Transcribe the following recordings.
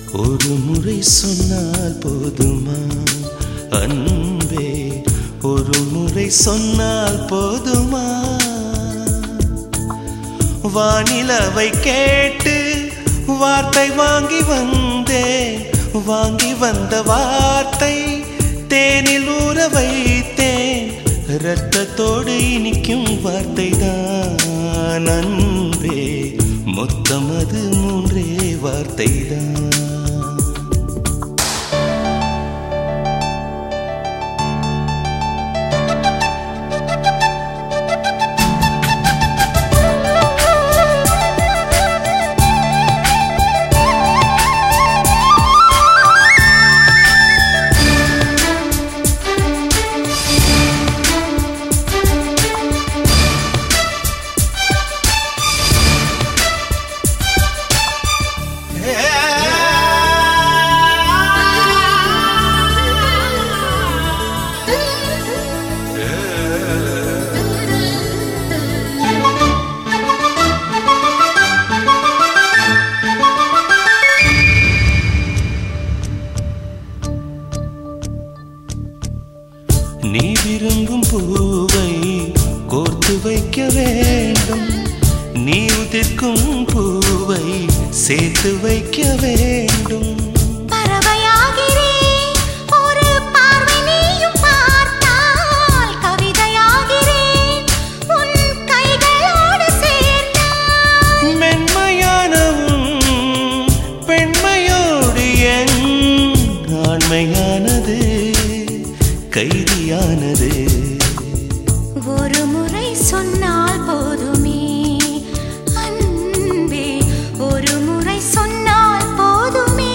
ஒரு முறை சொன்னால் போதுமா அன்பே ஒரு முறை சொன்னால் போதுமா வானிலவை கேட்டு வார்த்தை வாங்கி வந்தேன் வாங்கி வந்த வார்த்தை தேனில் ஊற வைத்தேன் இரத்தத்தோடு இனிக்கும் வார்த்தை தான் அன்பே மொத்தம் அது மூன்றே வார்த்தை தான் நீ விரும்பும் பூவை கோர்த்து வைக்க வேண்டும் நீ உதிர்க்கும் பூவை சேர்த்து வைக்க வேண்டும் பறவையாகிறேன் ஒரு பார்வை நீயும் பார்த்தால் கவிதையாகிறேன் உன் கைகளோடு சேர்ந்தால் மென்மையானவும் பெண்மையோடு என் ஆண்மையானது கைதியானது ஒரு முறை சொன்னால் போதுமே அன்பே ஒரு முறை சொன்னால் போதுமே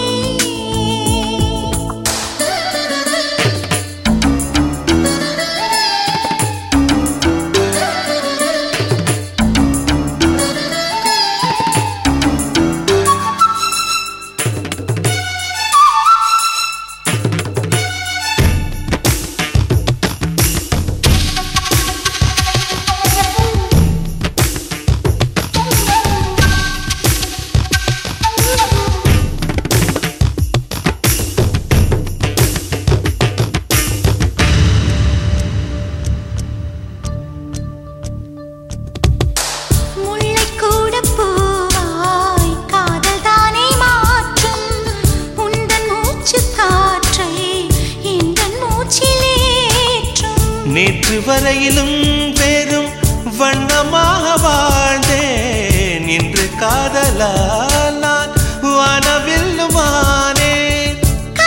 முல்லைக் கூட பூவாய் காதல் தானே மாற்றும் உந்தன் மூச்சுக் காற்றை எந்தன் மூச்சிலேற்றும் நேற்று வரையிலும் பெரும் வண்ணமாக வாழ்ந்தேன் இன்று காதலால் நான் வானவில்லுமானேன்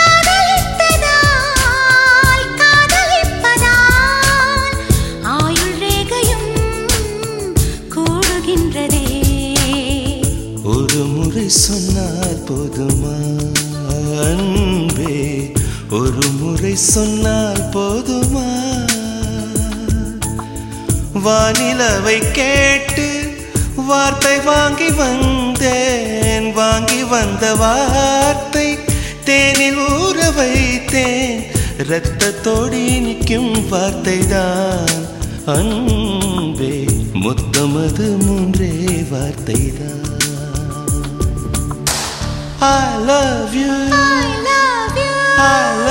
காதலித்ததால் காதலிப்பதால் ஆயுள் ரேகையும் கூடுகின்றதே ஒரு முறை சொன்னால் போதுமா அன்பே ஒரு முறை சொன்னால் போதுமா வானிலவை கேட்டு வார்த்தை வாங்கி வந்தேன் வாங்கி வந்த வார்த்தை தேனில் ஊற வைத்தேன் இரத்தத்தோடு நிற்கும் வார்த்தை தான் அன்பே மொத்தமது மூன்றே வார்த்தை தான் I love you I love you I